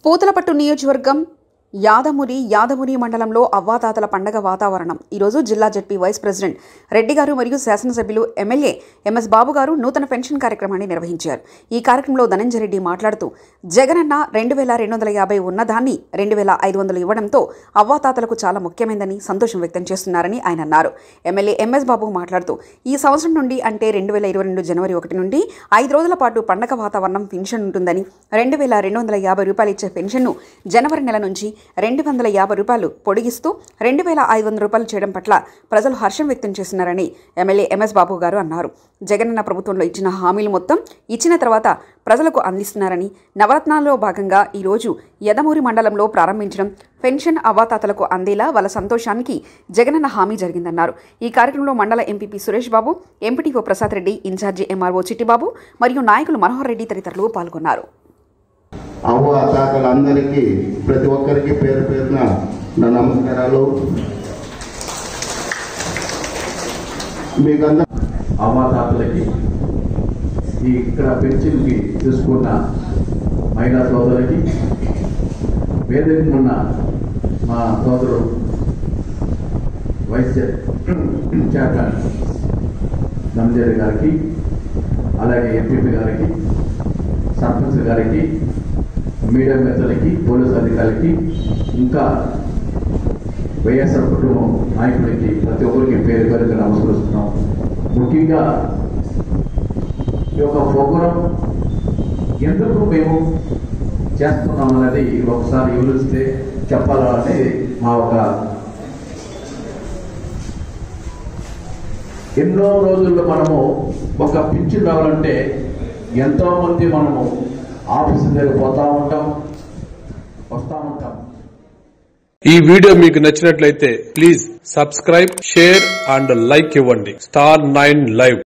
పూతలపట్టు నియోజకవర్గం యాదమురి యాదమురి మండలంలో అవ్వాతాతల పండగ వాతావరణం ఈరోజు జిల్లా జడ్పీ వైస్ ప్రెసిడెంట్ రెడ్డి గారు మరియు శాసనసభ్యులు ఎమ్మెల్యే ఎంఎస్ బాబు గారు నూతన పెన్షన్ కార్యక్రమాన్ని నిర్వహించారు ఈ కార్యక్రమంలో ధనంజయ రెడ్డి మాట్లాడుతూ జగనన్న రెండు వేల రెండు వందల యాభై ఉన్నదాన్ని రెండు వేల ఐదు వందలు ఇవ్వడంతో అవ్వాతాతలకు చాలా ముఖ్యమైనదని సంతోషం వ్యక్తం చేస్తున్నారని ఆయన అన్నారు ఎమ్మెల్యే ఎంఎస్ బాబు మాట్లాడుతూ ఈ సంవత్సరం నుండి అంటే రెండు వేల ఇరవై రెండు జనవరి ఒకటి నుండి ఐదు రోజుల పాటు పండగ వాతావరణం పెన్షన్ ఉంటుందని రెండు వేల రెండు వందల యాభై రూపాయలు ఇచ్చే పెన్షన్ను జనవరి నెల నుంచి రెండు వందల యాభై రూపాయలు పొడిగిస్తూ రెండు వేల ఐదు వందల రూపాయలు చేయడం పట్ల ప్రజలు హర్షం వ్యక్తం చేస్తున్నారని ఎమ్మెల్యే ఎంఎస్ బాబు గారు అన్నారు జగనన్న ప్రభుత్వంలో ఇచ్చిన హామీలు మొత్తం ఇచ్చిన తర్వాత ప్రజలకు అందిస్తున్నారని నవరత్నాల్లో భాగంగా ఈరోజు యదమూరి మండలంలో ప్రారంభించడం పెన్షన్ అవాతాతలకు అందేలా వాళ్ళ సంతోషానికి జగనన్న హామీ జరిగిందన్నారు ఈ కార్యక్రమంలో మండల MPP Suresh Babu MPTO Prasad Reddy incharge MRO Chittibabu మరియు నాయకులు మనోహర్ రెడ్డి తదితరులు పాల్గొన్నారు అవ్వ తాతలందరికీ ప్రతి ఒక్కరికి పేరు పేరున నా నమస్కారాలు మీకందరూ అవ్వాతాతలకి ఈ ఇక్కడ పెన్షన్కి తీసుకున్న మహిళా సోదరులకి వేదిక ఉన్న మా సోదరుడు వైస్ చైర్- చైర్మన్ నంజరి గారికి అలాగే ఎంపీపీ గారికి సర్పంచ్ గారికి మీడియా మిత్రులకి పోలీసు అధికారులకి ఇంకా వైఎస్ఆర్ కుటుంబం నాయకులకి ప్రతి ఒక్కరికి పేరు పేరుగా నమస్కరిస్తున్నాం ముఖ్యంగా ఈ యొక్క ప్రోగ్రాం ఎందుకు మేము చేస్తున్నాం అనేది ఒకసారి వివరిస్తే చెప్పాలని మా ఒక ఎన్నో రోజుల్లో మనము ఒక పింఛన్ రావాలంటే ఎంతో మంది మనము ఆఫీస్ దగ్గర పోతా ఉంటాం వస్తూ ఉంటాం ఈ వీడియో మీకు నచ్చినట్లయితే please subscribe share and like ఇవ్వండి స్టార్ నైన్ లైవ్